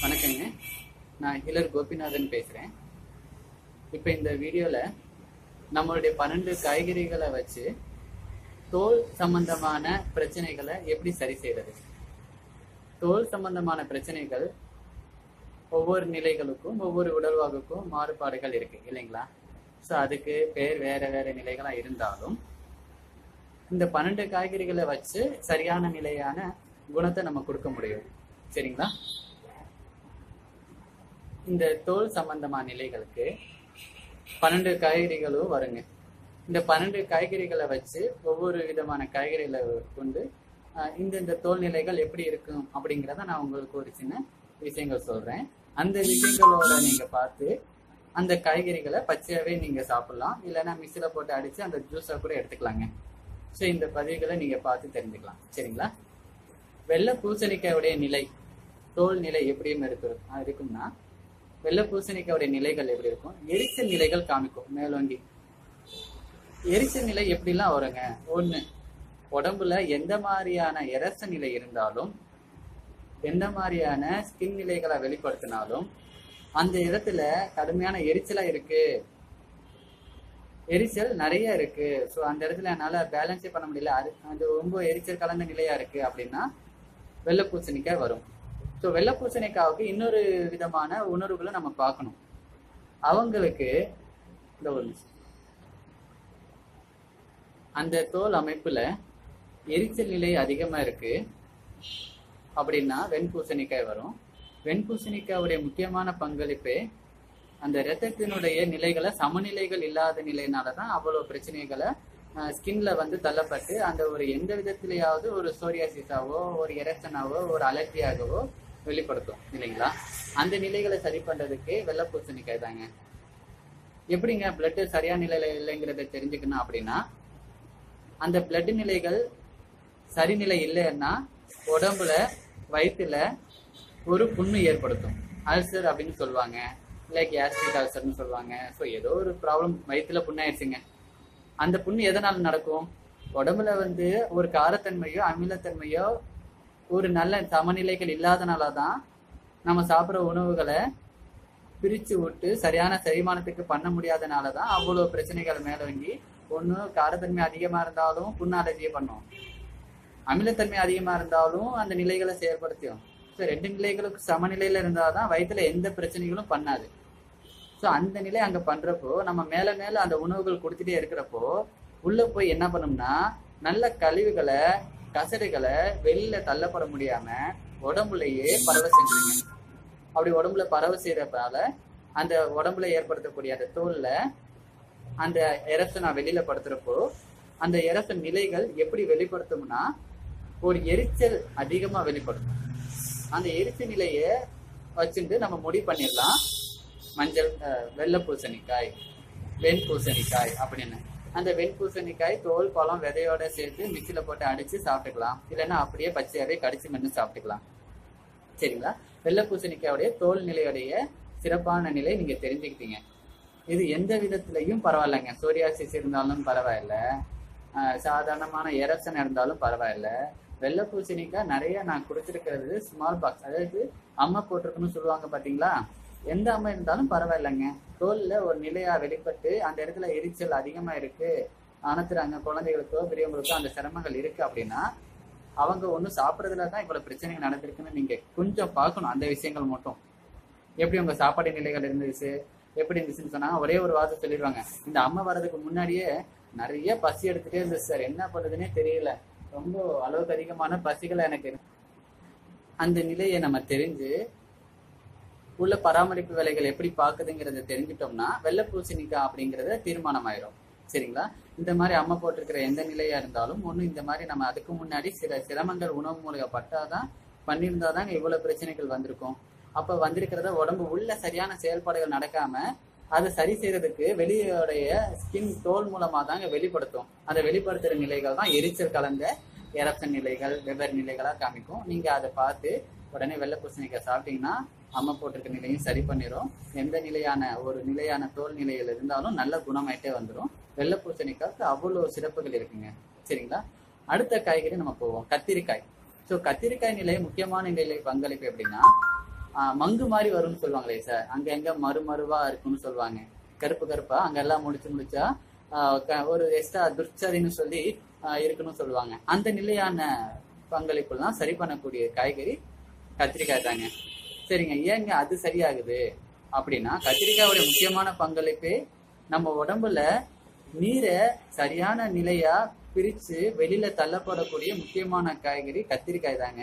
வணக்கங்க நான் ஹிலர் கோபிநாதன் பேசுகிறேன் இப்போ இந்த வீடியோவில் நம்மளுடைய பன்னெண்டு காய்கறிகளை வச்சு தோல் சம்பந்தமான பிரச்சனைகளை எப்படி சரி செய்யறது தோல் சம்பந்தமான பிரச்சனைகள் ஒவ்வொரு நிலைகளுக்கும் ஒவ்வொரு உடல்வாகுக்கும் மாறுபாடுகள் இருக்கு இல்லைங்களா ஸோ அதுக்கு பேர் வேற வேற நிலைகளா இருந்தாலும் இந்த பன்னெண்டு காய்கறிகளை வச்சு சரியான நிலையான குணத்தை நம்ம கொடுக்க முடியும் சரிங்களா இந்த தோல் சம்பந்தமான நிலைகளுக்கு பன்னெண்டு காய்கறிகளும் வருங்க இந்த பன்னெண்டு காய்கறிகளை வச்சு ஒவ்வொரு விதமான காய்கறிகளை கொண்டு ஆஹ், இந்த இந்த தோல் நிலைகள் எப்படி இருக்கும் அப்படிங்கிறத நான் உங்களுக்கு ஒரு சின்ன விஷயங்கள் சொல்றேன் அந்த விஷயங்களோட நீங்க பார்த்து அந்த காய்கறிகளை பச்சையாவே நீங்க சாப்பிடலாம் இல்லைன்னா மிக்சில போட்டு அடிச்சு அந்த ஜூஸா கூட எடுத்துக்கலாங்க ஸோ இந்த பதிவுகளை நீங்க பார்த்து தெரிஞ்சுக்கலாம் சரிங்களா வெள்ளை பூசணிக்காயுடைய நிலை தோல் நிலை எப்படியும் இருக்கு இருக்கும்னா வெள்ளை பூசணிக்காயுடைய நிலைகள் எப்படி இருக்கும் எரிச்சல் நிலைகள் காமிக்கும் மேலோங்கி எரிச்சல் நிலை எப்படிலாம் வருங்க ஒண்ணு உடம்புல எந்த மாதிரியான எரச நிலை இருந்தாலும் எந்த மாதிரியான ஸ்கின் நிலைகளை வெளிப்படுத்தினாலும் அந்த இடத்துல கடுமையான எரிச்சலா இருக்கு எரிச்சல் நிறைய இருக்கு ஸோ அந்த இடத்துல என்னால பேலன்ஸே பண்ண முடியல அது அது ரொம்ப எரிச்சல் கலந்த நிலையா இருக்கு அப்படின்னா வெள்ளை பூசணிக்காய் வரும் ஸோ வெள்ளை பூசணிக்காவுக்கு இன்னொரு விதமான உணர்வுகளை நம்ம பார்க்கணும் அவங்களுக்கு இந்த ஒரு நிமிஷம். அந்த தோல் அமைப்புல எரிச்சல் நிலை அதிகமா இருக்கு அப்படின்னா வெண்பூசணிக்காய் வரும் வெண்பூசணிக்காவுடைய முக்கியமான பங்களிப்பே அந்த இரத்தத்தினுடைய நிலைகளை சமநிலைகள் இல்லாத நிலையினால தான் அவ்வளவு பிரச்சனைகளை ஸ்கின்ல வந்து தள்ளப்பட்டு அந்த ஒரு எந்த விதத்திலேயாவது ஒரு சோரியாசிஸாவோ ஒரு எரசனாவோ ஒரு அலர்ஜியாகவோ வெளிப்படுத்தும் இல்லைங்களா அந்த நிலைகளை சரி பண்றதுக்கு வெள்ளை பூசணிக்காய் தாங்க எப்படிங்க பிளட் சரியான நிலையில இல்லைங்கிறத தெரிஞ்சுக்கணும் அப்படின்னா அந்த பிளட் நிலைகள் சரிநிலை இல்லைன்னா உடம்புல வயிற்றுல ஒரு புண்ணு ஏற்படுத்தும் அல்சர் அப்படின்னு சொல்லுவாங்க இல்லை கேஸ்ட்ரிக் அல்சர்னு சொல்லுவாங்க ஸோ ஏதோ ஒரு ப்ராப்ளம் வயிற்றுல புண்ணாயிடுச்சுங்க அந்த புண்ணு எதனால நடக்கும் உடம்புல வந்து ஒரு காரத்தன்மையோ அமிலத்தன்மையோ ஒரு நல்ல சமநிலைகள் இல்லாதனால தான் நம்ம சாப்பிட்ற உணவுகளை பிரிச்சு விட்டு சரியான செரிமானத்துக்கு பண்ண முடியாதனால தான் அவ்வளோ பிரச்சனைகள் மேலோங்கி ஒன்று காரத்தன்மை அதிகமாக இருந்தாலும் புண்ணு அலர்ஜியை பண்ணும் அமிலத்தன்மை அதிகமா இருந்தாலும் அந்த நிலைகளை செயல்படுத்தும் ஸோ ரெண்டு நிலைகளுக்கு சமநிலையில இருந்தாதான் வயிற்றுல எந்த பிரச்சனைகளும் பண்ணாது ஸோ அந்த நிலை அங்க பண்றப்போ நம்ம மேல மேல அந்த உணவுகள் கொடுத்துட்டே இருக்கிறப்போ உள்ள போய் என்ன பண்ணும்னா நல்ல கழிவுகளை கசடுகளை வெளியில தள்ளப்பட முடியாம உடம்புலயே பரவ செஞ்சுருங்க அப்படி உடம்புல பரவ செய்யறதால அந்த உடம்புல ஏற்படுத்தக்கூடிய அந்த தோல்ல அந்த எரசை நான் வெளியில படுத்துறப்போ அந்த எரச நிலைகள் எப்படி வெளிப்படுத்தும்னா ஒரு எரிச்சல் அதிகமா வெளிப்படுத்தும் அந்த எரிச்சல் நிலையை வச்சுட்டு நம்ம முடிவு பண்ணிடலாம் மஞ்சள் அஹ், வெள்ளை பூசணிக்காய் வெண் பூசணிக்காய் அப்படின்னு அந்த வெண் பூசணிக்காய் தோல் பழம் விதையோட சேர்த்து மிக்சியில போட்டு அடிச்சு சாப்பிட்டுக்கலாம் இல்லைன்னா அப்படியே பச்சையாவே கடிச்சு மென்று சாப்பிட்டுக்கலாம் சரிங்களா வெள்ளை பூசணிக்காயுடைய தோல் நிலையுடைய சிறப்பான நிலை நீங்க தெரிஞ்சுக்கிட்டீங்க இது எந்த விதத்திலையும் பரவாயில்லைங்க சோரியாசிஸ் இருந்தாலும் பரவாயில்ல ஆஹ் சாதாரணமான எரப்ஷன் இருந்தாலும் பரவாயில்ல வெள்ளை பூசணிக்காய் நிறைய நான் கொடுத்துருக்கிறது ஸ்மால் பாக்ஸ் அதாவது அம்மா போட்டிருக்குன்னு சொல்லுவாங்க பாத்தீங்களா எந்த அம்மா இருந்தாலும் பரவாயில்லைங்க தோல்ல ஒரு நிலையா வெளிப்பட்டு அந்த இடத்துல எரிச்சல் அதிகமா இருக்கு அனுத்துறாங்க குழந்தைகளுக்கோ பெரியவங்களுக்கோ அந்த சிரமங்கள் இருக்கு அப்படின்னா அவங்க ஒன்றும் சாப்பிட்றதுல தான் இவ்வளவு பிரச்சனைகள் நடந்திருக்குன்னு நீங்க கொஞ்சம் பார்க்கணும் அந்த விஷயங்கள் மட்டும் எப்படி உங்க சாப்பாடு நிலைகள் இருந்துச்சு எப்படி இருந்துச்சுன்னு சொன்னா ஒரே ஒரு வார்த்தை சொல்லிடுவாங்க இந்த அம்மா வர்றதுக்கு முன்னாடியே நிறைய பசி எடுத்துட்டே இருந்துச்சு சார் என்ன பண்றதுன்னே தெரியல ரொம்ப அளவுக்கு அதிகமான பசிகள் எனக்கு இருக்கு. அந்த நிலையை நம்ம தெரிஞ்சு உள்ள பராமரிப்பு வேலைகள் எப்படி பாக்குதுங்கிறத தெரிஞ்சிட்டோம்னா வெள்ளை பூசணிக்காய் அப்படிங்கறத தீர்மானம் ஆயிரும் சரிங்களா இந்த மாதிரி அம்மா போட்டிருக்கிற எந்த நிலையா இருந்தாலும் ஒண்ணு இந்த மாதிரி நம்ம அதுக்கு முன்னாடி சில சிரமங்கள் உணவு மூலிகை பட்டாதான் பண்ணியிருந்தாதாங்க இவ்வளவு பிரச்சனைகள் வந்திருக்கும் அப்ப வந்திருக்கிறத உடம்பு உள்ள சரியான செயல்பாடுகள் நடக்காம அதை சரி செய்யறதுக்கு வெளியோடைய ஸ்கின் தோல் மூலமா தாங்க வெளிப்படுத்தும் அதை வெளிப்படுத்துற நிலைகள் தான் எரிச்சல் கலந்த எரப்ஷன் நிலைகள் வெவ்வேறு நிலைகளா காமிக்கும் நீங்க அதை பார்த்து உடனே வெள்ளை பூசணிக்காய் சாப்பிட்டீங்கன்னா அம்மா போட்டிருக்க நிலையும் சரி பண்ணிரும் எந்த நிலையான ஒரு நிலையான தோல் நிலையில் இருந்தாலும் நல்ல குணமாயிட்டே வந்துடும் வெள்ளை பூசணிக்காய்க்கு அவ்வளவு சிறப்புகள் இருக்குங்க சரிங்களா அடுத்த காய்கறி நம்ம போவோம் கத்திரிக்காய் ஸோ கத்திரிக்காய் நிலை முக்கியமான நிலை பங்களிப்பு எப்படின்னா ஆஹ், மங்கு மாதிரி வரும்னு சொல்லுவாங்களே சார் அங்க எங்க மறு மறுவா இருக்கும்னு சொல்லுவாங்க கருப்பு கருப்பா அங்க எல்லாம் முடிச்சு முடிச்சா ஆஹ், க- ஒரு எக்ஸ்ட்ரா துர்ச்சதின்னு சொல்லி ஆஹ், இருக்குன்னு சொல்லுவாங்க அந்த நிலையான பங்களிப்புலாம் சரி பண்ணக்கூடிய காய்கறி கத்திரிக்காய் தாங்க சரிங்க ஏங்க அது சரியாகுது அப்படின்னா கத்திரிக்காயோட முக்கியமான பங்களிப்பு நம்ம உடம்புல நீரை சரியான நிலையா பிரிச்சு வெளியில தள்ளப்படக்கூடிய முக்கியமான காய்கறி கத்திரிக்காய் தாங்க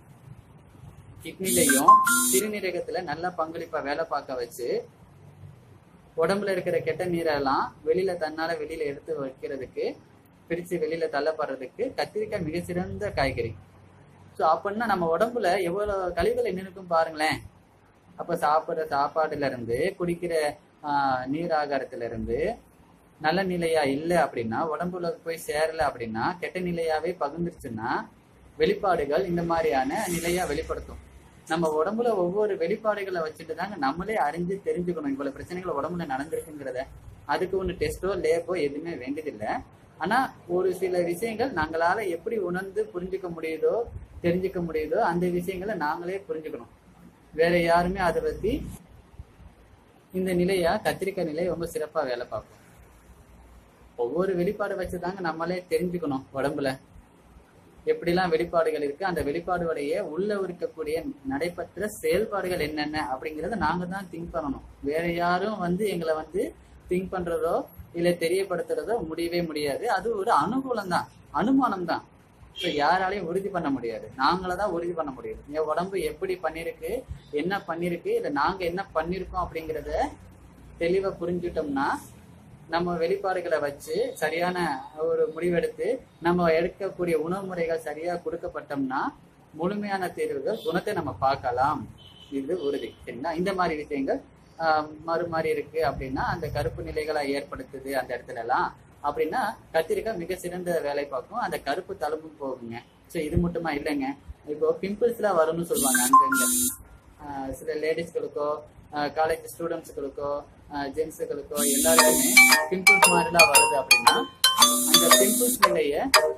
கிட்னிலையும் சிறுநீரகத்துல நல்ல பங்களிப்பா வேலை பார்க்க வச்சு உடம்புல இருக்கிற கெட்ட நீரெல்லாம் வெளியில தன்னால வெளியில எடுத்து வைக்கிறதுக்கு பிரிச்சு வெளியில தள்ளப்படுறதுக்கு கத்திரிக்காய் மிக சிறந்த காய்கறி ஸோ அப்படின்னா நம்ம உடம்புல எவ்வளவு கழிவுகள் என்ன இருக்கும் பாருங்களேன் அப்ப சாப்பிடுற சாப்பாடுல இருந்து குடிக்கிற ஆஹ், நீர் ஆகாரத்துல இருந்து நல்ல நிலையா இல்லை அப்படின்னா உடம்புல போய் சேரல அப்படின்னா கெட்ட நிலையாவே பகிர்ந்துருச்சுன்னா வெளிப்பாடுகள் இந்த மாதிரியான நிலையா வெளிப்படுத்தும் நம்ம உடம்புல ஒவ்வொரு வெளிப்பாடுகளை வச்சுட்டு தாங்க நம்மளே அறிஞ்சு தெரிஞ்சுக்கணும் இவ்வளவு பிரச்சனைகள் உடம்புல நடந்திருக்குங்கிறத அதுக்கு ஒன்று டெஸ்டோ லேபோ எதுவுமே வேண்டியதில்லை ஆனா ஒரு சில விஷயங்கள் நாங்களால எப்படி உணர்ந்து புரிஞ்சுக்க முடியுதோ தெரிஞ்சுக்க முடியுதோ அந்த விஷயங்களை நாங்களே புரிஞ்சுக்கணும் வேற யாருமே அதை பத்தி இந்த நிலையா கத்திரிக்காய் நிலை ரொம்ப சிறப்பா வேலை பார்க்கும் ஒவ்வொரு வெளிப்பாடு வச்சுதாங்க நம்மளே தெரிஞ்சுக்கணும் உடம்புல எப்படிலாம் வெளிப்பாடுகள் இருக்கு அந்த வெளிப்பாடுடைய உள்ள இருக்கக்கூடிய நடைபெற்ற செயல்பாடுகள் என்னென்ன அப்படிங்கறத நாங்க தான் திங்க் பண்ணணும் வேற யாரும் வந்து எங்களை வந்து திங்க் பண்றதோ இல்ல தெரியப்படுத்துறதோ முடியவே முடியாது அது ஒரு அனுகூலம் தான் அனுமானம் தான் ஸோ யாராலையும் உறுதி பண்ண முடியாது நாங்கள தான் உறுதி பண்ண முடியும் என் உடம்பு எப்படி பண்ணிருக்கு என்ன பண்ணிருக்கு இல்ல நாங்க என்ன பண்ணிருக்கோம் அப்படிங்கறத தெளிவா புரிஞ்சுட்டோம்னா நம்ம வெளிப்பாடுகளை வச்சு சரியான ஒரு முடிவெடுத்து நம்ம எடுக்கக்கூடிய உணவு முறைகள் சரியா கொடுக்கப்பட்டோம்னா முழுமையான தீர்வுகள் குணத்தை நம்ம பார்க்கலாம் இது உறுதி சரிங்களா இந்த மாதிரி விஷயங்கள் ஆஹ், மறு மாதிரி இருக்கு அப்படின்னா அந்த கருப்பு நிலைகளை ஏற்படுத்துது அந்த இடத்துல எல்லாம் அப்படின்னா கத்திரிக்காய் மிக சிறந்த வேலை பார்க்கும் அந்த கருப்பு தழும்பும் போகுங்க ஸோ இது மட்டுமா இல்லைங்க இப்போ பிம்பிள்ஸ்லாம் வரும்னு சொல்லுவாங்க அங்கங்க ஆஹ் சில லேடிஸ்களுக்கோ காலேஜ் ஸ்டூடெண்ட்ஸுகளுக்கோ ஜென்ஸுகளுக்கோ எல்லாருக்குமே பிம்பிள்ஸ் மாதிரிலாம் வருது அப்படின்னா அந்த பிம்பிள்ஸ் நிலைய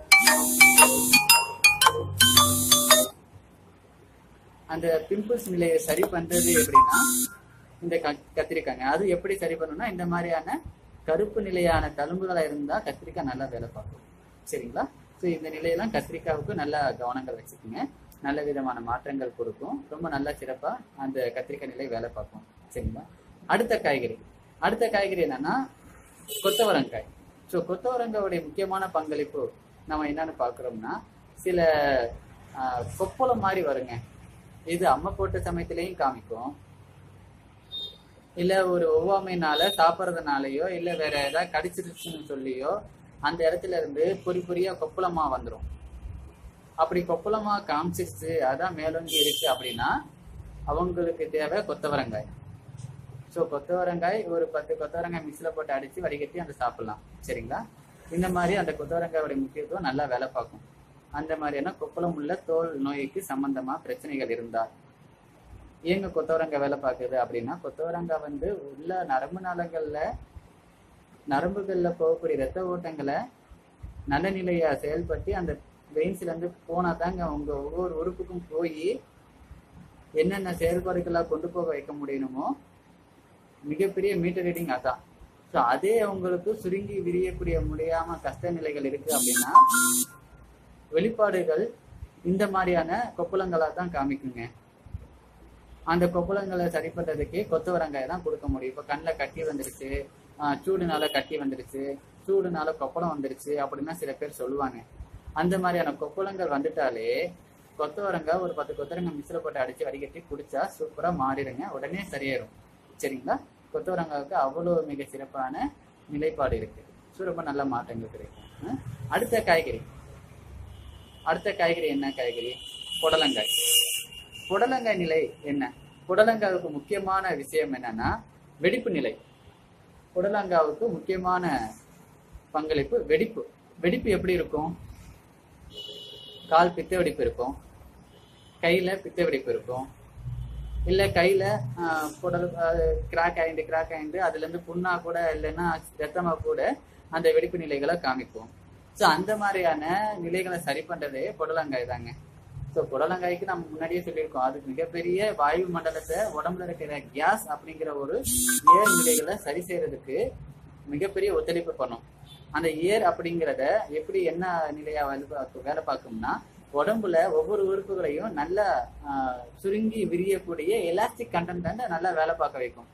அந்த பிம்பிள்ஸ் நிலையை சரி பண்றது எப்படின்னா இந்த க- கத்திரிக்காய்ங்க அது எப்படி சரி பண்ணணும்னா இந்த மாதிரியான கருப்பு நிலையான தழும்புகளா இருந்தா கத்திரிக்காய் நல்லா வேலை பார்க்கும் சரிங்களா ஸோ இந்த நிலையெல்லாம் கத்திரிக்காவுக்கு நல்ல கவனங்கள் வச்சுக்கோங்க நல்ல விதமான மாற்றங்கள் கொடுக்கும் ரொம்ப நல்ல சிறப்பா அந்த கத்திரிக்காய் நிலை வேலை பார்க்கும் சரிங்களா அடுத்த காய்கறி அடுத்த காய்கறி என்னன்னா கொத்தவரங்காய் ஸோ கொத்தவரங்காவுடைய முக்கியமான பங்களிப்பு நம்ம என்னன்னு பார்க்குறோம்னா சில ஆஹ், கொப்பளம் மாதிரி வருங்க இது அம்மை போட்ட சமயத்திலையும் காமிக்கும் இல்ல ஒரு ஒவ்வாமைனால சாப்பிட்றதுனாலயோ இல்ல வேற ஏதாவது கடிச்சிருச்சுன்னு சொல்லியோ அந்த இடத்துல இருந்து பொறி பொறியா கொப்பளமா வந்துடும் அப்படி கொப்பளமா காமிச்சிருச்சு அதான் மேலோங்கி இருக்கு அப்படின்னா அவங்களுக்கு தேவை கொத்தவரங்காய் ஸோ கொத்தவரங்காய் ஒரு பத்து கொத்தவரங்காய் மிக்ஸில் போட்டு அடிச்சு வடிகட்டி அந்த சாப்பிடலாம் சரிங்களா இந்த மாதிரி அந்த கொத்தவரங்காயோட முக்கியத்துவம் நல்லா வேலை பார்க்கும் அந்த மாதிரியான கொப்பளம் உள்ள தோல் நோய்க்கு சம்பந்தமா பிரச்சனைகள் இருந்தால் ஏங்க கொத்தவரங்காய் வேலை பார்க்குது அப்படின்னா கொத்தவரங்காய் வந்து உள்ள நரம்பு நாளங்கள்ல நரம்புகள்ல போகக்கூடிய ரத்த ஓட்டங்களை நல்ல நிலையா செயல்பட்டு அந்த வெயின்ஸ்ல இருந்து போனா தாங்க உங்க ஒவ்வொரு உறுப்புக்கும் போய் என்னென்ன செயல்பாடுகளா கொண்டு போக வைக்க முடியணுமோ மிகப்பெரிய மீட்டர் ரீடிங் அதான் ஸோ அதே உங்களுக்கு சுருங்கி விரியக்கூடிய முடியாம கஷ்ட நிலைகள் இருக்கு அப்படின்னா வெளிப்பாடுகள் இந்த மாதிரியான கொப்புளங்களா தான் காமிக்குங்க அந்த கொப்புளங்களை சரி பண்றதுக்கு கொத்தவரங்காய் தான் கொடுக்க முடியும் இப்போ கண்ணில் கட்டி வந்துருச்சு ஆஹ் சூடுனால கட்டி வந்துருச்சு சூடுனால கொப்பளம் வந்துருச்சு அப்படின்னா சில பேர் சொல்லுவாங்க அந்த மாதிரியான கொப்பளங்கள் வந்துட்டாலே கொத்தவரங்காய் ஒரு பத்து கொத்தவரங்காய் மிஸ்ல போட்டு அடிச்சு வடிகட்டி குடிச்சா சூப்பரா மாறிடுங்க உடனே சரியாயிரும் சரிங்களா கொத்தவரங்காவுக்கு அவ்வளோ மிக சிறப்பான நிலைப்பாடு இருக்கு ஸோ ரொம்ப நல்ல மாற்றங்கள் கிடைக்கும் ஆஹ் அடுத்த காய்கறி அடுத்த காய்கறி என்ன காய்கறி புடலங்காய் புடலங்காய் நிலை என்ன புடலங்காவுக்கு முக்கியமான விஷயம் என்னன்னா வெடிப்பு நிலை புடலங்காவுக்கு முக்கியமான பங்களிப்பு வெடிப்பு வெடிப்பு எப்படி இருக்கும் கால் பித்த வெடிப்பு இருக்கும் கையில பித்த வெடிப்பு இருக்கும் இல்ல கையில ஆஹ், குடல் கிராக் ஆயிண்டு கிராக் ஆயிண்டு அதுல இருந்து புண்ணா கூட இல்லைன்னா ரத்தமா கூட அந்த வெடிப்பு நிலைகளை காமிக்கும் ஸோ அந்த மாதிரியான நிலைகளை சரி பண்றதே புடலங்காய் தாங்க ஸோ புடலங்காய்க்கு நம்ம முன்னாடியே சொல்லியிருக்கோம் அது மிகப்பெரிய வாயு மண்டலத்தை உடம்புல இருக்கிற கேஸ் அப்படிங்கிற ஒரு ஏர் நிலைகளை சரி செய்யறதுக்கு மிகப்பெரிய ஒத்துழைப்பு பண்ணும் அந்த ஏர் அப்படிங்கிறத எப்படி என்ன நிலையா வேலை பார்க்கும் வேலை பார்க்கும்னா உடம்புல ஒவ்வொரு உறுப்புகளையும் நல்லா ஆஹ், சுருங்கி விரியக்கூடிய எலாஸ்டிக் கண்டென்ட் நல்லா வேலை பார்க்க வைக்கும்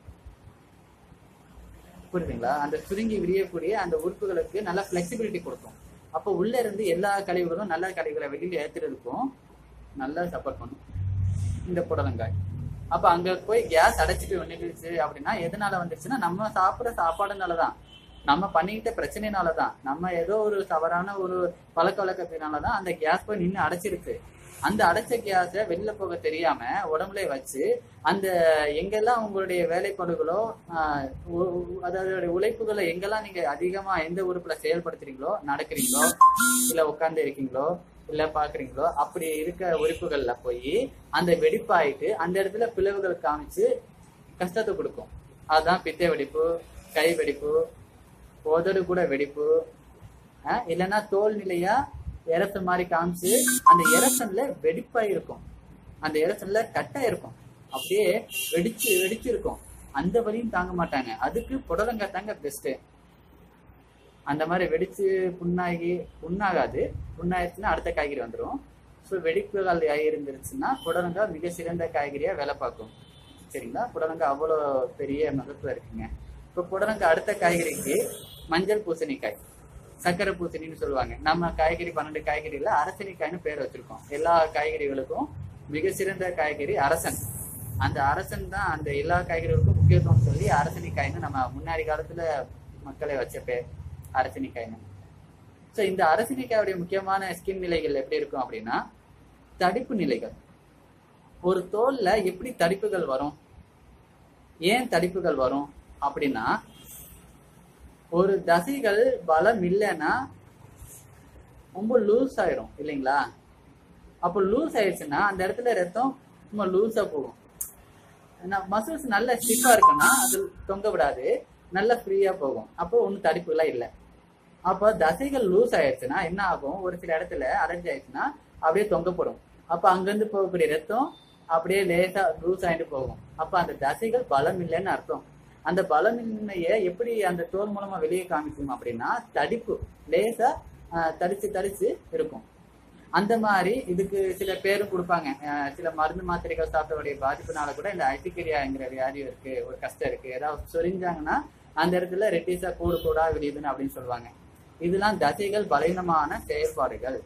புரியுதுங்களா அந்த சுருங்கி விரியக்கூடிய அந்த உறுப்புகளுக்கு நல்ல ஃபிளெக்சிபிலிட்டி கொடுக்கும் அப்போ உள்ள இருந்து எல்லா கழிவுகளும் நல்ல கழிவுகளை வெளியில ஏத்துறதுக்கும் நல்லா சப்போர்ட் பண்ணும் இந்த புடலங்காய் அப்ப அங்க போய் கேஸ் அடைச்சிட்டு வந்துடுச்சு அப்படின்னா எதனால வந்துருச்சுன்னா நம்ம சாப்பிடுற சாப்பாடுனால தான் நம்ம பண்ணிக்கிட்ட பிரச்சனைனால தான் நம்ம ஏதோ ஒரு தவறான ஒரு பழக்க வழக்கத்தினால தான் அந்த கேஸ் போய் நின்று அடைச்சிருக்கு அந்த அடைச்ச கேஸை வெளில போக தெரியாம உடம்புல வச்சு அந்த எங்கெல்லாம் உங்களுடைய வேலைப்பாடுகளோ ஆஹ், உ- உ- அதாவது உழைப்புகளை எங்கெல்லாம் நீங்க அதிகமா எந்த உறுப்புல செயல்படுத்துறீங்களோ நடக்கிறீங்களோ இல்ல உட்கார்ந்து இருக்கீங்களோ இல்ல பாக்குறீங்களோ அப்படி இருக்க உறுப்புகள்ல போய் அந்த வெடிப்பாயிட்டு அந்த இடத்துல பிளவுகள் காமிச்சு கஷ்டத்தை கொடுக்கும் அதுதான் பித்த வெடிப்பு கை வெடிப்பு உதடு கூட வெடிப்பு ஆஹ் இல்லைன்னா தோல் நிலையா எரசன் மாதிரி காமிச்சு அந்த எரசன்ல வெடிப்பா இருக்கும் அந்த எரசன்ல கட்டா இருக்கும் அப்படியே வெடிச்சு வெடிச்சு இருக்கும் அந்த வலியும் தாங்க மாட்டாங்க அதுக்கு புடலங்காய் தாங்க பெஸ்ட் அந்த மாதிரி வெடிச்சு புண்ணாகி புண்ணாகாது புண்ணாயிருச்சுன்னா அடுத்த காய்கறி வந்துடும் ஸோ வெடிப்புகள் இருந்துருச்சுன்னா புடலங்காய் மிக சிறந்த காய்கறியா வேலை பார்க்கும் சரிங்களா புடலங்காய் அவ்வளோ பெரிய மகத்துவம் இருக்குங்க இப்போ புடலங்காய் அடுத்த காய்கறிக்கு மஞ்சள் பூசணிக்காய் சக்கரை பூசணின்னு சொல்லுவாங்க நம்ம காய்கறி பன்னெண்டு காய்கறியில அரசணிக்காய்னு பேர் வச்சிருக்கோம் எல்லா காய்கறிகளுக்கும் மிக சிறந்த காய்கறி அரசன் அந்த அரசன் தான் அந்த எல்லா காய்கறிகளுக்கும் முக்கியத்துவம் சொல்லி அரசணிக்காய்னு நம்ம முன்னாடி காலத்துல மக்களை வச்ச பேர் அரசணிக்காய்னு ஸோ இந்த அரசணிக்காயுடைய முக்கியமான ஸ்கின் நிலைகள் எப்படி இருக்கும் அப்படின்னா தடிப்பு நிலைகள் ஒரு தோல்ல எப்படி தடிப்புகள் வரும் ஏன் தடிப்புகள் வரும் அப்படின்னா ஒரு தசைகள் பலம் இல்லைன்னா ரொம்ப லூஸ் ஆயிரும் இல்லைங்களா அப்போ லூஸ் ஆயிடுச்சுன்னா அந்த இடத்துல ரத்தம் சும்மா லூஸா போகும் மசில்ஸ் நல்ல ஸ்டிஃபா இருக்குன்னா அது தொங்க விடாது நல்ல ஃப்ரீயா போகும் அப்போ ஒன்றும் தடிப்புலாம் இல்லை அப்போ தசைகள் லூஸ் ஆயிடுச்சுன்னா என்ன ஆகும் ஒரு சில இடத்துல அடைஞ்சு ஆயிடுச்சுன்னா அப்படியே தொங்கப்படும் அப்போ அங்கிருந்து போகக்கூடிய ரத்தம் அப்படியே லேசா லூஸ் ஆயிட்டு போகும் அப்போ அந்த தசைகள் பலம் இல்லைன்னு அர்த்தம் அந்த பலமின்மையை எப்படி அந்த தோல் மூலமா வெளியே காமிக்கும் அப்படின்னா தடிப்பு லேசா ஆஹ், தடிச்சு தடிச்சு இருக்கும் அந்த மாதிரி இதுக்கு சில பேரும் கொடுப்பாங்க ஆஹ், சில மருந்து மாத்திரைகள் சாப்பிட்டவுடைய பாதிப்புனால கூட இந்த அல்டிகரியாங்கிற வியாதி இருக்கு ஒரு கஷ்டம் இருக்கு ஏதாவது சொரிஞ்சாங்கன்னா அந்த இடத்துல ரெட்டிஸா கூடு கூடா விரியுதுன்னு அப்படின்னு சொல்லுவாங்க இதெல்லாம் தசைகள் பலவீனமான செயல்பாடுகள்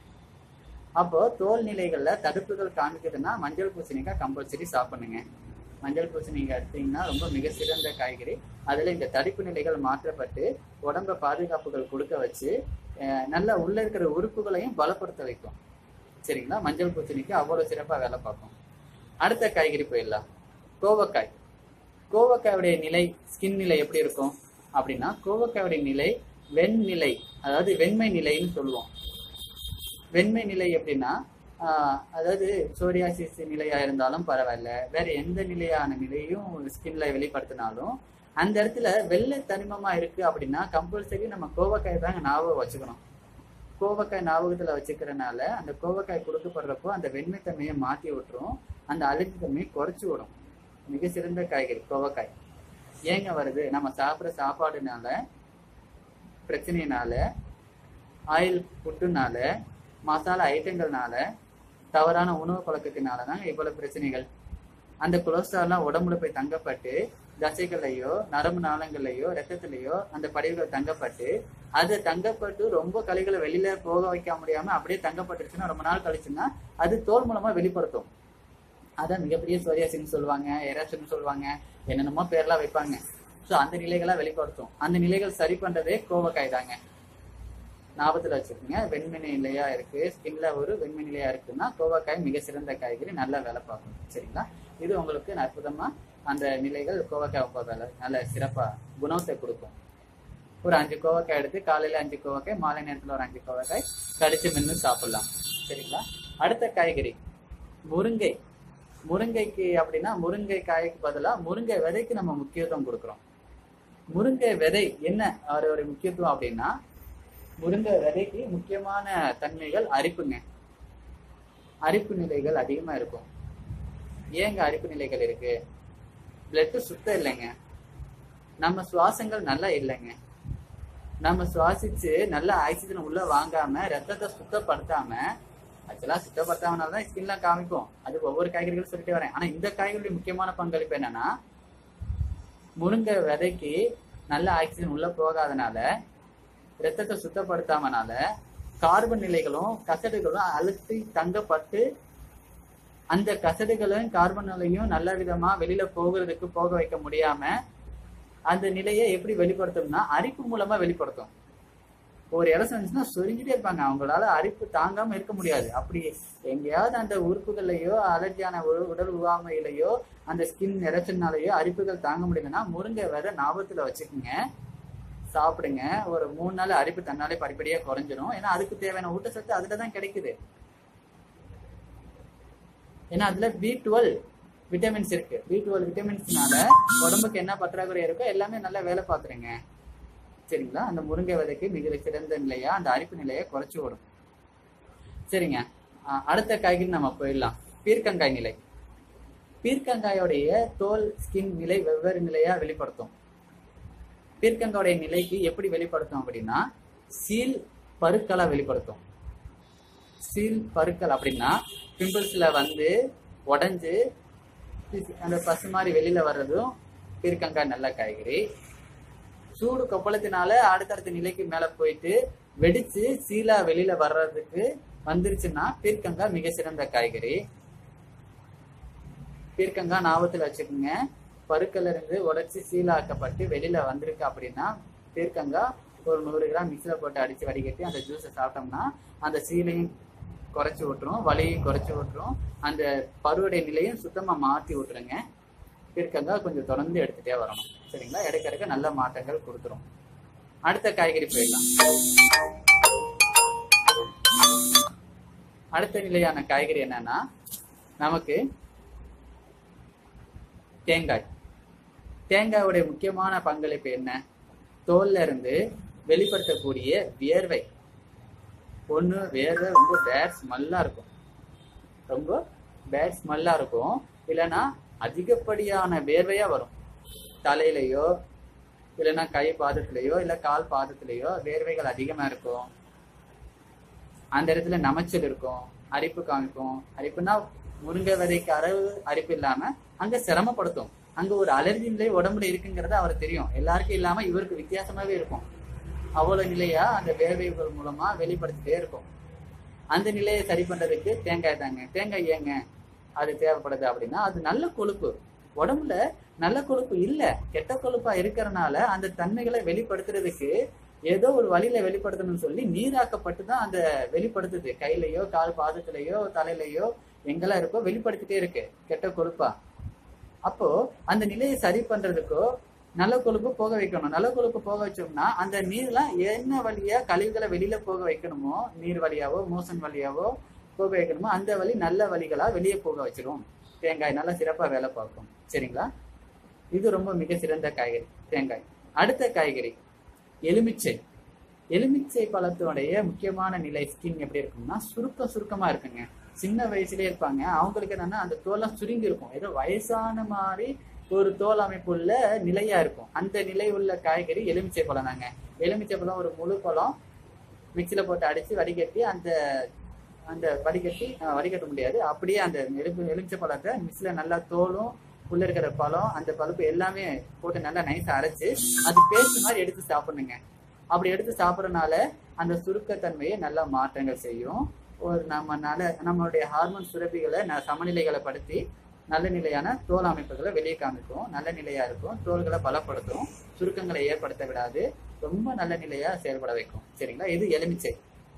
அப்போ தோல் நிலைகள்ல தடுப்புகள் காமிக்குதுன்னா மஞ்சள் பூசணிக்காய் கம்பல்சரி சாப்பிடுங்க மஞ்சள் பூசணிக்காய் எடுத்தீங்கன்னா ரொம்ப மிக சிறந்த காய்கறி அதுல இந்த தடுப்பு நிலைகள் மாற்றப்பட்டு உடம்ப பாதுகாப்புகள் கொடுக்க வச்சு அஹ், நல்ல உள்ள இருக்கிற உறுப்புகளையும் பலப்படுத்த வைக்கும் சரிங்களா மஞ்சள் பூசணிக்காய் அவ்வளவு சிறப்பா வேலை பார்க்கும் அடுத்த காய்கறி போயிடலாம் கோவக்காய் கோவக்காயுடைய நிலை ஸ்கின் நிலை எப்படி இருக்கும் அப்படின்னா கோவக்காயுடைய நிலை வெண்நிலை அதாவது வெண்மை நிலைன்னு சொல்லுவோம் வெண்மை நிலை எப்படின்னா ஆஹ், அதாவது சோரியாசிஸ் நிலையா இருந்தாலும் பரவாயில்ல வேற எந்த நிலையான நிலையும் ஸ்கின்ல வெளிப்படுத்தினாலும் அந்த இடத்துல வெள்ளை தனிமமா இருக்கு அப்படின்னா கம்பல்சரி நம்ம கோவக்காய் தாங்க ஞாபகம் வச்சுக்கணும் கோவக்காய் ஞாபகத்துல வச்சுக்கிறனால அந்த கோவக்காய் கொடுக்கப்படுறப்போ அந்த வெண்மைத்தன்மையை மாத்தி விட்டுரும் அந்த அழுக்கு தன்மையை குறைச்சு விடும் மிக சிறந்த காய்கறி கோவக்காய் ஏங்க வருது நம்ம சாப்பிட்ற சாப்பாடுனால பிரச்சனையினால ஆயில் ஃபுட்டுனால மசாலா ஐட்டங்கள்னால தவறான உணவு பழக்கத்தினால தான் இவ்வளவு பிரச்சனைகள் அந்த கொலஸ்ட்ரால்லாம் உடம்புல போய் தங்கப்பட்டு தசைகள்லையோ நரம்பு நாளங்கள்லையோ ரத்தத்திலேயோ அந்த படிவுகள் தங்கப்பட்டு அது தங்கப்பட்டு ரொம்ப கழிகளை வெளியில போக வைக்க முடியாம அப்படியே தங்கப்பட்டுருச்சுன்னா ரொம்ப நாள் கழிச்சுன்னா அது தோல் மூலமா வெளிப்படுத்தும் அதான் மிகப்பெரிய சோரியாசின்னு சொல்லுவாங்க எராசின்னு சொல்லுவாங்க என்னென்னமோ பேர்லாம் வைப்பாங்க ஸோ அந்த நிலைகளா வெளிப்படுத்தும் அந்த நிலைகள் சரி பண்றதே கோவக்காய் தாங்க ஞாபகத்துல வச்சுக்கோங்க வெண்மை நிலையா இருக்கு ஸ்கின்ல ஒரு வெண்மை நிலையா இருக்குன்னா கோவக்காய் மிக சிறந்த காய்கறி நல்லா வேலை பார்க்கும் சரிங்களா இது உங்களுக்கு அற்புதமா அந்த நிலைகள் கோவக்காய் ரொம்ப வேலை நல்ல சிறப்பா குணத்தை கொடுக்கும் ஒரு அஞ்சு கோவக்காய் எடுத்து காலையில அஞ்சு கோவக்காய் மாலை நேரத்துல ஒரு அஞ்சு கோவக்காய் கடிச்சு மென்னு சாப்பிடலாம் சரிங்களா அடுத்த காய்கறி முருங்கை முருங்கைக்கு அப்படின்னா முருங்கை காய்க்கு பதிலா முருங்கை விதைக்கு நம்ம முக்கியத்துவம் கொடுக்குறோம் முருங்கை விதை என்ன அதோட முக்கியத்துவம் அப்படின்னா முருங்கை விதைக்கு முக்கியமான தன்மைகள் அரிப்புங்க அரிப்பு நிலைகள் அதிகமா இருக்கும் ஏங்க அரிப்பு நிலைகள் இருக்கு பிளட் சுத்தம் இல்லைங்க நம்ம சுவாசங்கள் நல்லா இல்லைங்க நம்ம சுவாசிச்சு நல்ல ஆக்சிஜன் உள்ள வாங்காம ரத்தத்தை சுத்தப்படுத்தாம ஆக்சுவலா சுத்தப்படுத்தாமனால தான் ஸ்கின்லாம் காமிக்கும் அது ஒவ்வொரு காய்கறிகளும் சொல்லிட்டு வரேன் ஆனா இந்த காய்கறியுடைய முக்கியமான பங்களிப்பு என்னன்னா முருங்கை விதைக்கு நல்ல ஆக்சிஜன் உள்ள போகாதனால ரத்தத்தை சுத்தப்படுத்தாமனால கார்பன் நிலைகளும் கசடுகளும் அழுத்தி தங்கப்பட்டு அந்த கசடுகளும் கார்பன் நிலையும் நல்ல விதமா வெளியில போகிறதுக்கு போக வைக்க முடியாம அந்த நிலையை எப்படி வெளிப்படுத்தும்னா அரிப்பு மூலமா வெளிப்படுத்தும் ஒரு இடம் இருந்துச்சுன்னா சொரிஞ்சிட்டே இருப்பாங்க அவங்களால அரிப்பு தாங்காம இருக்க முடியாது அப்படி எங்கேயாவது அந்த உறுப்புகள்லயோ அலர்ஜியான உ- உடல் உவாமையிலையோ அந்த ஸ்கின் நிறச்சினாலேயோ அரிப்புகள் தாங்க முடியலன்னா முருங்கை விதை ஞாபகத்துல வச்சுக்கோங்க சாப்பிடுங்க ஒரு மூணு நாள் அரிப்பு தன்னாலே படிப்படியா குறைஞ்சிரும் ஏன்னா அதுக்கு தேவையான ஊட்டச்சத்து அதுல தான் கிடைக்குது ஏன்னா அதுல பி டுவெல் விட்டமின்ஸ் இருக்கு பி டுவெல் விட்டமின்ஸ்னால உடம்புக்கு என்ன பற்றாக்குறை இருக்கோ எல்லாமே நல்லா வேலை பார்த்துருங்க சரிங்களா அந்த முருங்கை விதைக்கு மிக சிறந்த நிலையா அந்த அரிப்பு நிலையை குறைச்சு விடும் சரிங்க அஹ் அடுத்த காய்கறி நம்ம போயிடலாம் பீர்க்கங்காய் நிலை பீர்க்கங்காயோடைய தோல் ஸ்கின் நிலை வெவ்வேறு நிலையா வெளிப்படுத்தும் பீர்க்கங்காயோடைய நிலைக்கு எப்படி வெளிப்படுத்தும் அப்படின்னா சீல் பருக்களா வெளிப்படுத்தும் சீல் பருக்கள் அப்படின்னா பிம்பிள்ஸ்ல வந்து உடைஞ்சு அந்த பசு மாதிரி வெளியில வர்றதும் பீர்க்கங்காய் நல்ல காய்கறி சூடு கொப்பளத்தினால அடுத்தடுத்த நிலைக்கு மேல போயிட்டு வெடிச்சு சீலா வெளியில வர்றதுக்கு வந்துருச்சுன்னா பீர்க்கங்காய் மிக சிறந்த காய்கறி பீர்க்கங்காய் ஞாபகத்துல வச்சுக்கோங்க பருக்கல்ல இருந்து உடைச்சு சீலாக்கப்பட்டு வெளியில வந்திருக்கு அப்படின்னா பீர்க்கங்காய் ஒரு நூறு கிராம் மிக்சில போட்டு அடிச்சு வடிகட்டி அந்த ஜூஸை சாப்பிட்டோம்னா அந்த சீலையும் குறைச்சி விட்டுரும் வலியையும் குறைச்சி விட்டுரும் அந்த பருவடை நிலையும் சுத்தமா மாத்தி விட்டுருங்க பீர்க்கங்காய் கொஞ்சம் தொடர்ந்து எடுத்துட்டே வரணும் சரிங்களா இடைக்கிடைக்க நல்ல மாற்றங்கள் கொடுத்துரும் அடுத்த காய்கறி போயிடலாம் அடுத்த நிலையான காய்கறி என்னன்னா நமக்கு தேங்காய் தேங்காயோடைய முக்கியமான பங்களிப்பு என்ன தோல்ல இருந்து வெளிப்படுத்தக்கூடிய வியர்வை ஒண்ணு வேர்வை ரொம்ப பேட் ஸ்மெல்லா இருக்கும் ரொம்ப பேட் ஸ்மெல்லா இருக்கும் இல்லைன்னா அதிகப்படியான வேர்வையா வரும் தலையிலையோ இல்லைன்னா கை பாதத்திலேயோ இல்ல கால் பாதத்திலேயோ வேர்வைகள் அதிகமா இருக்கும் அந்த இடத்துல நமைச்சல் இருக்கும் அரிப்பு காமிக்கும் அரிப்புனா முருங்கை விதைக்கு அளவு அரிப்பு இல்லாம அங்க சிரமப்படுத்தும் அங்க ஒரு அலர்ஜி நிலை உடம்புல இருக்குங்கிறது அவருக்கு தெரியும் எல்லாருக்கும் இல்லாம இவருக்கு வித்தியாசமாவே இருக்கும் அவ்வளவு நிலையா அந்த வேர்வைகள் மூலமா வெளிப்படுத்திட்டே இருக்கும் அந்த நிலையை சரி பண்றதுக்கு தேங்காய் தாங்க தேங்காய் ஏங்க அது தேவைப்படுது அப்படின்னா அது நல்ல கொழுப்பு உடம்புல நல்ல கொழுப்பு இல்ல கெட்ட கொழுப்பா இருக்கறனால அந்த தன்மைகளை வெளிப்படுத்துறதுக்கு ஏதோ ஒரு வழியில வெளிப்படுத்தணும்னு சொல்லி நீராக்கப்பட்டு தான் அந்த வெளிப்படுத்துது கையிலயோ கால் பாதத்திலேயோ தலையிலயோ எங்கெல்லாம் இருக்கோ வெளிப்படுத்திட்டே இருக்கு கெட்ட கொழுப்பா அப்போ அந்த நிலையை சரி பண்றதுக்கோ நல்ல கொழுப்பு போக வைக்கணும் நல்ல கொழுப்பு போக வச்சோம்னா அந்த நீர்லாம் என்ன வழியா கழிவுகளை வெளியில போக வைக்கணுமோ நீர் வழியாவோ மோசன் வழியாவோ போக வைக்கணுமோ அந்த வழி நல்ல வழிகளா வெளியே போக வச்சிரும் தேங்காய் நல்லா சிறப்பா வேலை பார்க்கும் சரிங்களா இது ரொம்ப மிக சிறந்த காய்கறி தேங்காய் அடுத்த காய்கறி எலுமிச்சை எலுமிச்சை பழத்தினுடைய முக்கியமான நிலை ஸ்கின் எப்படி இருக்கும்னா சுருக்கம் சுருக்கமா இருக்குங்க சின்ன வயசுலயே இருப்பாங்க அவங்களுக்கு என்னன்னா அந்த தோலாம் சுருங்கி இருக்கும் ஏதோ வயசான மாதிரி ஒரு தோல் அமைப்புள்ள நிலையா இருக்கும் அந்த நிலை உள்ள காய்கறி எலுமிச்சை பழம் தாங்க எலுமிச்சை பழம் ஒரு முழு பழம் மிக்சியில போட்டு அடிச்சு வடிகட்டி அந்த அந்த வடிகட்டி அஹ், வடிகட்ட முடியாது அப்படியே அந்த எலும்பு எலுமிச்சை பழத்தை மிக்சியில நல்லா தோலும் உள்ள இருக்கிற பழம் அந்த பழுப்பு எல்லாமே போட்டு நல்லா நைஸா அரைச்சு அது பேஸ்ட் மாதிரி எடுத்து சாப்பிடணுங்க அப்படி எடுத்து சாப்பிடறதுனால அந்த சுருக்கத்தன்மையை நல்லா மாற்றங்கள் செய்யும் ஒரு நம்ம நல்ல நம்மளுடைய ஹார்மோன் சுரப்பிகளை ந- சமநிலைகளை படுத்தி நல்ல நிலையான தோல் அமைப்புகளை வெளியே காமிக்கும் நல்ல நிலையா இருக்கும் தோள்களை பலப்படுத்தும் சுருக்கங்களை ஏற்படுத்த விடாது ரொம்ப நல்ல நிலையா செயல்பட வைக்கும் சரிங்களா இது எலுமிச்சை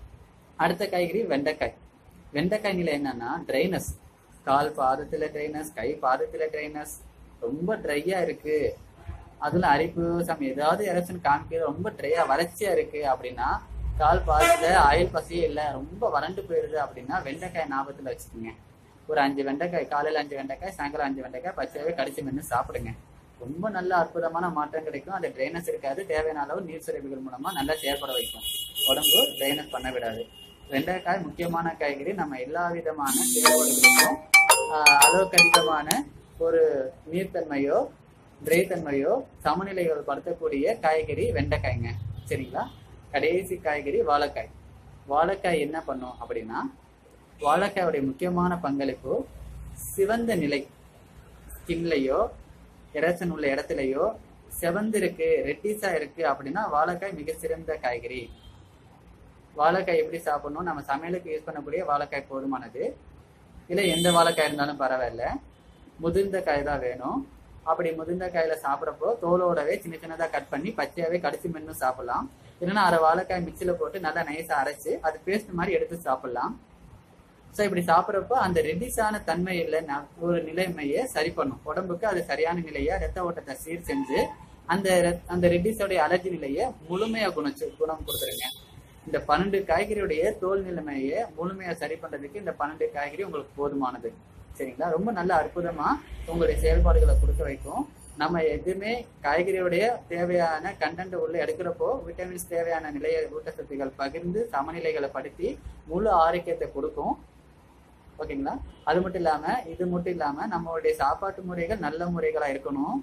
அடுத்த காய்கறி வெண்டைக்காய் வெண்டைக்காய் நிலை என்னன்னா ட்ரைனஸ் கால் பாதத்துல ட்ரைனஸ் கை பாதத்துல ட்ரைனஸ் ரொம்ப ட்ரையா இருக்கு அதுல அரிப்பு சம் ஏதாவது எரப்ஷன் காமிக்கிறது ரொம்ப ட்ரையா வறட்சியா இருக்கு அப்படின்னா கால் பாதத்துல ஆயில் பசியே இல்ல ரொம்ப வறண்டு போயிருது அப்படின்னா வெண்டைக்காய் ஞாபகத்துல வச்சுக்கோங்க ஒரு அஞ்சு வெண்டைக்காய் காலையில அஞ்சு வெண்டைக்காய் சாயங்காலம் அஞ்சு வெண்டைக்காய் பச்சையாவே கடிச்சு மென்று சாப்பிடுங்க ரொம்ப நல்ல அற்புதமான மாற்றம் கிடைக்கும் அந்த ட்ரைனஸ் இருக்காது தேவையான அளவு நீர் சுரப்பிகள் மூலமா நல்லா செயல்பட வைக்கும் உடம்பு ட்ரைனஸ் பண்ண விடாது வெண்டைக்காய் முக்கியமான காய்கறி நம்ம எல்லா விதமான செயல்பாடுகளுக்கும் ஆஹ், அளவுக்கு அதிகமான ஒரு நீர்த்தன்மையோ தன்மையோ சமநிலைகள் படுத்தக்கூடிய காய்கறி வெண்டைக்காய்ங்க சரிங்களா கடைசி காய்கறி வாழைக்காய் வாழைக்காய் என்ன பண்ணும் அப்படின்னா வாழைக்காயோடைய முக்கியமான பங்களிப்பு சிவந்த நிலை ஸ்கின்லையோ இறைச்சன் உள்ள இடத்துலயோ செவந்து இருக்கு ரெட்டிஸா இருக்கு அப்படின்னா வாழைக்காய் மிக சிறந்த காய்கறி வாழைக்காய் எப்படி சாப்பிடணும் நம்ம சமையலுக்கு யூஸ் பண்ணக்கூடிய வாழைக்காய் போதுமானது இல்லை எந்த வாழைக்காய் இருந்தாலும் பரவாயில்ல முதிர்ந்த காய் தான் வேணும் அப்படி முதிர்ந்த காயில சாப்பிட்றப்போ தோலோடவே சின்ன சின்னதா கட் பண்ணி பச்சையாவே கடிச்சு மென்னு சாப்பிடலாம் இல்லைன்னா அரை வாழைக்காய் மிக்சியில போட்டு நல்லா நைஸா அரைச்சு அது பேஸ்ட் மாதிரி எடுத்து சாப்பிடலாம் ஸோ இப்படி சாப்பிட்றப்போ அந்த ரெட்டிஸான தன்மையில ந- ஒரு நிலைமையை சரி பண்ணும் உடம்புக்கு அது சரியான நிலையை ரத்த ஓட்டத்தை சீர் செஞ்சு அந்த ரத்- அந்த ரெட்டிஸோடைய அலர்ஜி நிலையை முழுமையா குணச்சு குணம் கொடுத்துருங்க இந்த பன்னெண்டு காய்கறியுடைய தோல் நிலைமையை முழுமையா சரி பண்றதுக்கு இந்த பன்னெண்டு காய்கறி உங்களுக்கு போதுமானது சரிங்களா ரொம்ப நல்ல அற்புதமா உங்களுடைய செயல்பாடுகளை கொடுக்க வைக்கும் நம்ம எதுவுமே காய்கறியுடைய தேவையான கண்டென்ட் உள்ள எடுக்கிறப்போ விட்டமின்ஸ் தேவையான நிலைய ஊட்டச்சத்துக்கள் பகிர்ந்து சமநிலைகளை படுத்தி முழு ஆரோக்கியத்தை கொடுக்கும் ஓகேங்களா அது மட்டும் இல்லாம இது மட்டும் இல்லாம நம்மளுடைய சாப்பாட்டு முறைகள் நல்ல முறைகளா இருக்கணும்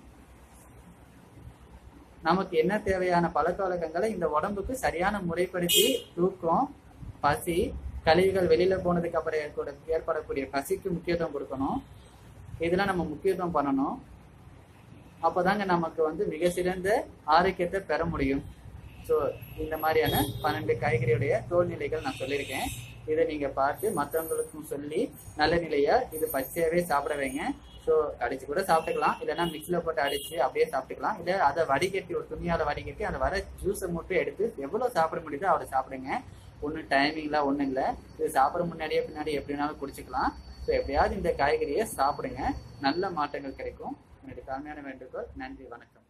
நமக்கு என்ன தேவையான பழக்க வழக்கங்களை இந்த உடம்புக்கு சரியான முறைப்படுத்தி தூக்கம் பசி கழிவுகள் வெளியில போனதுக்கு அப்புறம் ஏற்பட ஏற்படக்கூடிய பசிக்கு முக்கியத்துவம் கொடுக்கணும் இதெல்லாம் நம்ம முக்கியத்துவம் பண்ணணும் அப்போதாங்க நமக்கு வந்து மிக சிறந்த ஆரோக்கியத்தை பெற முடியும் ஸோ இந்த மாதிரியான பன்னெண்டு காய்கறியுடைய தோல் நிலைகள் நான் சொல்லியிருக்கேன் இதை நீங்க பார்த்து மற்றவங்களுக்கும் சொல்லி நல்ல நிலையா இது பச்சையாவே சாப்பிட வைங்க ஸோ அடிச்சு கூட சாப்பிட்டுக்கலாம் இல்லைன்னா மிக்சியில் போட்டு அடிச்சு அப்படியே சாப்பிட்டுக்கலாம் இல்லை அதை வடிகட்டி ஒரு துணியால வடிகட்டி அதை வர ஜூஸை மட்டும் எடுத்து எவ்வளோ சாப்பிட முடியுதோ அவ்வளோ சாப்பிடுங்க ஒன்றும் டைமிங்லாம் ஒன்றும் இல்லை இது சாப்பிட முன்னாடியே பின்னாடி எப்படினாலும் குடிச்சுக்கலாம் ஸோ எப்படியாவது இந்த காய்கறியை சாப்பிடுங்க நல்ல மாற்றங்கள் கிடைக்கும் என்னுடைய தாழ்மையான வேண்டுகோள் நன்றி வணக்கம்